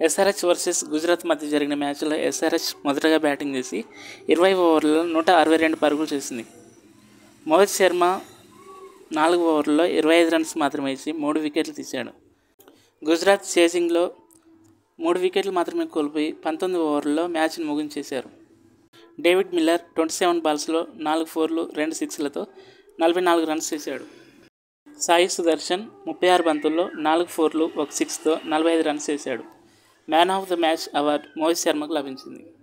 SRH versus Gujarat మధ్య జరిగిన మ్యాచ్లో ఎస్ఆర్హెచ్ మొదటగా బ్యాటింగ్ చేసి ఇరవై ఓవర్లలో నూట అరవై రెండు పరుగులు చేసింది మోహిత్ శర్మ నాలుగు ఓవర్లలో ఇరవై ఐదు రన్స్ మాత్రమే వేసి మూడు వికెట్లు తీశాడు గుజరాత్ చేసింగ్లో మూడు వికెట్లు మాత్రమే కోల్పోయి పంతొమ్మిది ఓవర్లలో మ్యాచ్ను ముగించేశారు డేవిడ్ మిల్లర్ ట్వంటీ సెవెన్ బాల్స్లో నాలుగు ఫోర్లు రెండు సిక్స్లతో నలభై నాలుగు రన్స్ చేశాడు సాయి సుదర్శన్ ముప్పై ఆరు బంతుల్లో నాలుగు ఫోర్లు ఒక సిక్స్తో నలభై ఐదు రన్స్ చేశాడు man of the match award Mohit శర్మకు లభించింది